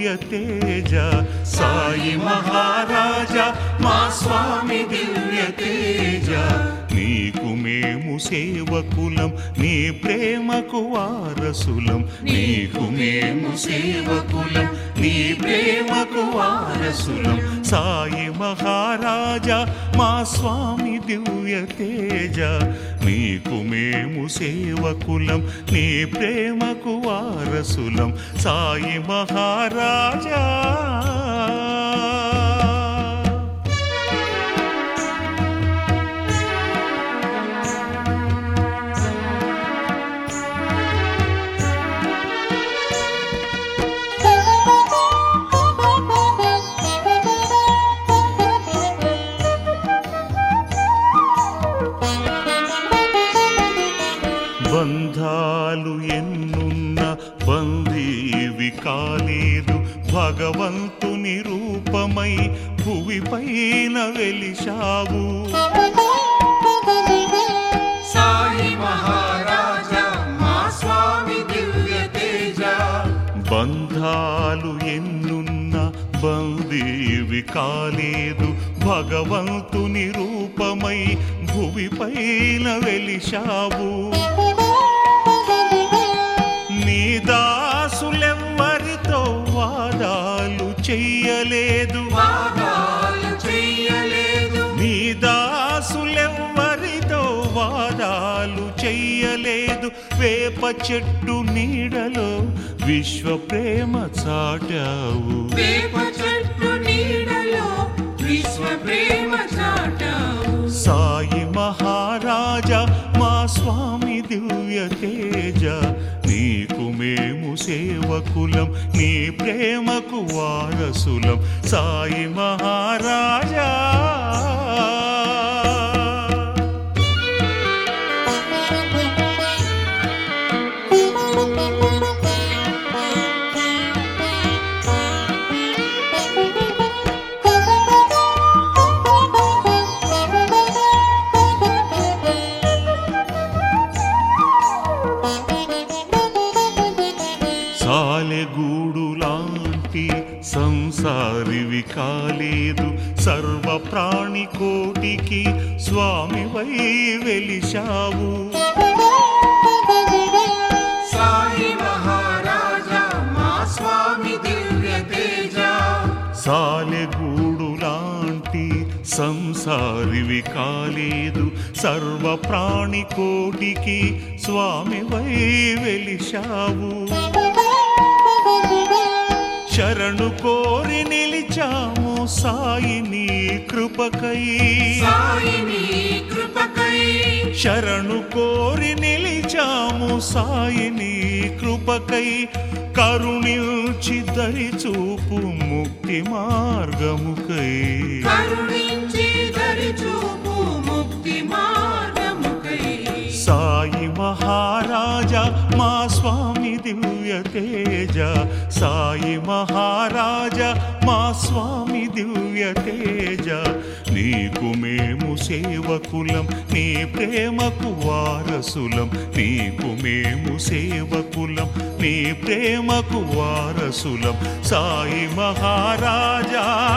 తేజ సాయి మహారాజా మా స్వామి దివ్య తేజ నీకు మేము సేవకులం నీ ప్రేమకు వారసులం నీకు మేము సేవకులం నీ ప్రేమకు వారసులం సాయి మహారాజా మా స్వామి దివ్య తేజ నీకు మేము సేవకులం నీ ప్రేమకు వారసులం సాయి మహారాజా బంధాలు ఎన్నున్న బందీవి కాలేదు భగవంతుని రూపమై భువిపైన వెలిశావు సాయి మహారాజా మా స్వామి దివ్య తేజ బంధాలు ఎన్నున్న బందీవి కాలేదు భగవంతుని రూపమై భువిపైన వెలిశావు నీ దాసులెవ్వరితో వాదాలు చెయ్యలేదు వాదాలు చెయ్యలేదు నీ దాసులెవ్వరితో వాదాలు చెయ్యలేదు వేప చెట్టు నీడలో విశ్వ ప్రేమ చాటావు వేప చెట్టు నీడలో విశ్వ ప్రేమ చాటావు సాయి మహారాజా మా స్వామి దివ్య తేజ నీకు మేము సేవకులం నీ ప్రేమకు వారసులం సాయి మహారాజా సాలెగూడు లాంటి సంసారివి కాలేదు సర్వ ప్రాణి కోటికి స్వామివై వెలిశావు సాయి మహారాజా మా స్వామి దివ్య తేజ సాలెగూడు లాంటి సంసారివి కాలేదు సర్వ ప్రాణి కోటికి స్వామివై వెలిశావు శరణు కోరి నిలిచాము సాయిని కృపకై సాయిని కృపకై శరణు కోరి నిలిచాము సాయిని కృపకై కరుణించి దరి చూపు ముక్తి మార్గముకై కరుణించి దరి చూపు ముక్తి మార్గముకై సాయి మహారాజా మా స్వామి దివ్య తేజ సాయి మహారాజా మా స్వామి దివ్య తేజ నీకు మేము సేవకులం నీ ప్రేమకు వారసులం నీకు మేము సేవకులం నీ ప్రేమకు వారసులం సాయి మహారాజా